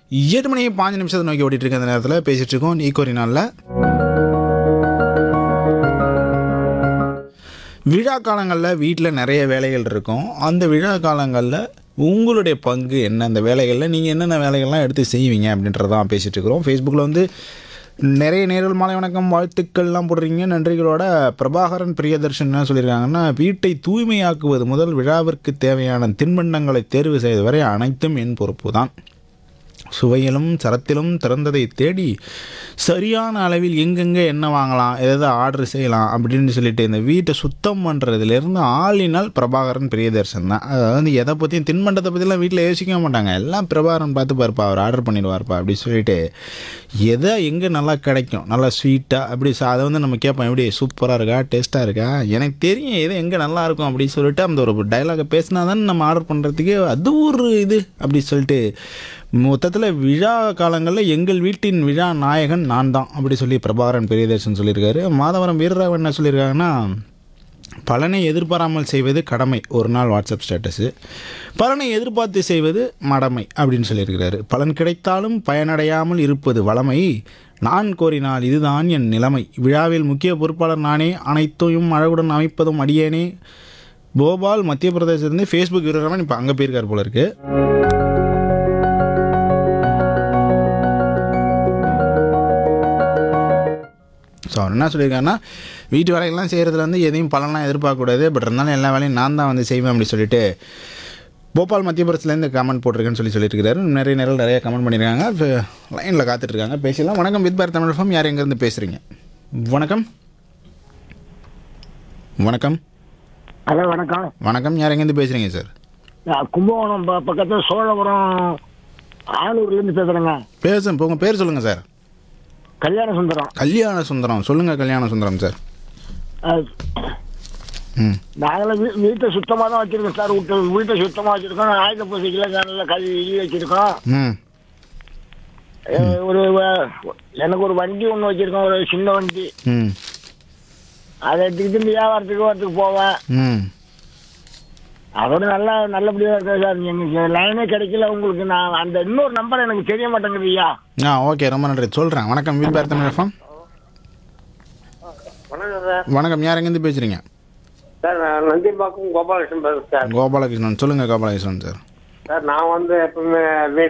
எட்டு மணி பாஞ்சு நிமிஷத்தை நோக்கி ஓடிட்டு இருக்க அந்த நேரத்தில் பேசிட்டு இருக்கோம் ஈக்கோரி நாளில் விழா காலங்களில் வீட்டில் நிறைய வேலைகள் இருக்கும் அந்த விழா காலங்களில் உங்களுடைய பங்கு என்ன அந்த வேலைகளில் நீங்கள் என்னென்ன வேலைகள்லாம் எடுத்து செய்வீங்க அப்படின்றதான் பேசிகிட்டு இருக்கிறோம் ஃபேஸ்புக்கில் வந்து நிறைய நேரில் மாலை வணக்கம் வாழ்த்துக்கள்லாம் போடுறீங்க நன்றிகளோட பிரபாகரன் பிரியதர்ஷன் என்ன சொல்லியிருக்காங்கன்னா வீட்டை தூய்மையாக்குவது முதல் விழாவிற்கு தேவையான தின்பண்டங்களை தேர்வு செய்வது வரை அனைத்தும் என் பொறுப்பு தான் சுவையிலும் சரத்திலும் திறந்ததை தேடி சரியான அளவில் எங்கெங்கே என்ன வாங்கலாம் எதாவது ஆர்டர் செய்யலாம் அப்படின்னு சொல்லிட்டு இந்த வீட்டை சுத்தம் பண்ணுறதுலேருந்து ஆளினால் பிரபாகரன் பிரியதர்சன் தான் அதாவது எதை பற்றியும் தின்பண்டத்தை பற்றிலாம் வீட்டில் யோசிக்க மாட்டாங்க எல்லாம் பிரபாகரன் பார்த்து பாருப்பா அவர் ஆர்டர் பண்ணிடுவார்ப்பா அப்படி சொல்லிட்டு எதை எங்கே நல்லா கிடைக்கும் நல்லா ஸ்வீட்டாக அப்படி சா- அதை வந்து நம்ம கேட்போம் எப்படி சூப்பராக இருக்கா டேஸ்ட்டாக இருக்கா எனக்கு தெரியும் எது எங்கே நல்லா இருக்கும் அப்படி சொல்லிட்டு அந்த ஒரு டைலாகை பேசினா தான் நம்ம ஆர்டர் பண்ணுறதுக்கு அது ஒரு இது அப்படி சொல்லிட்டு மொத்தத்தில் விழா காலங்களில் எங்கள் வீட்டின் விழா நாயகன் நான் தான் அப்படி சொல்லி பிரபாகரன் பெரியதர்சன் சொல்லியிருக்காரு மாதவரம் வீரராவன் என்ன சொல்லியிருக்காங்கன்னா பலனை எதிர்பாராமல் செய்வது கடமை ஒரு நாள் வாட்ஸ்அப் ஸ்டேட்டஸு பலனை எதிர்பார்த்து செய்வது மடமை அப்படின்னு சொல்லியிருக்கிறாரு பலன் கிடைத்தாலும் பயனடையாமல் இருப்பது வளமை நான் கோரினால் இதுதான் என் நிலைமை விழாவில் முக்கிய பொறுப்பாளர் நானே அனைத்தையும் அழகுடன் அமைப்பதும் அடியேனே போபால் மத்திய பிரதேசத்துலேருந்து ஃபேஸ்புக் வீரராமன் இப்போ அங்கே போயிருக்கார் போல இருக்கு ஸோ அவர் என்ன சொல்லியிருக்காருன்னா வீட்டு வேலைகள்லாம் செய்கிறதுல வந்து எதையும் பலன்லாம் எதிர்பார்க்கக்கூடாது பட் இருந்தாலும் எல்லா வேலையும் நான் தான் வந்து செய்வேன் அப்படி சொல்லிட்டு போபால் மத்திய பிரதேசத்துலேருந்து கமெண்ட் போட்டிருக்கேன்னு சொல்லி சொல்லியிருக்காரு நிறைய நேரம் நிறைய கமெண்ட் பண்ணியிருக்காங்க லைனில் காத்துட்ருக்காங்க பேசலாம் வணக்கம் வித் பார் தமிழ் ஃபம் யார் எங்கேருந்து பேசுகிறீங்க வணக்கம் வணக்கம் ஹலோ வணக்கம் வணக்கம் யார் எங்கேருந்து பேசுகிறீங்க சார் நான் கும்பகோணம் ப- பக்கத்துல சோழபுரம் ஆலூர்லேருந்து பேசுகிறேங்க பேச இப்போ உங்கள் பேர் சொல்லுங்கள் சார் கல்யாண சுந்தரம் கல்யாண சுந்தரம் சொல்லுங்கள் கல்யாண சுந்தரம் சார் அஹ், ம் நாங்களாம் வீ வீட்டை சுத்தமாக தான் வச்சுருக்கோம் சார் வீட்டை வீட்டை சுத்தமாக வச்சுருக்கோம் ஆயுத பூசைக்கெல்லாம் நல்ல கழுவி இழி வச்சுருக்கோம் ம் அஹ், ஒரு வ- எனக்கு ஒரு வண்டி ஒன்று வச்சுருக்கோம் ஒரு சின்ன வண்டி ம் அதை எடுத்துக்கிட்டு இந்த வியாபாரத்துக்கு வரத்துக்கு போவேன் ம் அதோட நல்லா நல்லபடியாக இருக்கேன் சார் எங்களுக்கு லைனே கிடைக்கல உங்களுக்கு நான் அந்த இன்னொரு நம்பர் எனக்கு தெரிய மாட்டேங்குது ஐயா ஆ ஓகே ரொம்ப நன்றி சொல்கிறேன் வணக்கம் வீட் பார் தமிழ் எஃப்எம் வணக்கம் சார் வணக்கம் யார் எங்கேருந்து பேசுகிறீங்க சார் நான் நந்திம்பாக்கம் கோபாலகிருஷ்ணன் பேசுறேன் சார் கோபாலகிருஷ்ணன் சொல்லுங்கள் கோபாலகிருஷ்ணன் சார் சார் நான் வந்து எப்பவுமே